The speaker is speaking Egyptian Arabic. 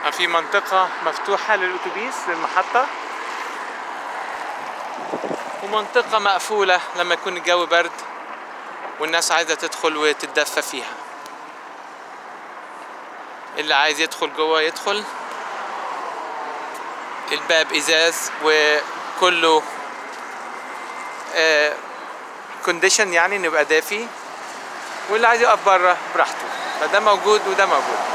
في منطقة مفتوحة للأتوبيس للمحطة ومنطقة مقفولة لما يكون الجو برد والناس عايزة تدخل وتتدفى فيها اللي عايز يدخل جوه يدخل الباب ازاز وكله كونديشن يعني انه يبقى دافي واللي عايز يقف بره براحته فده موجود وده موجود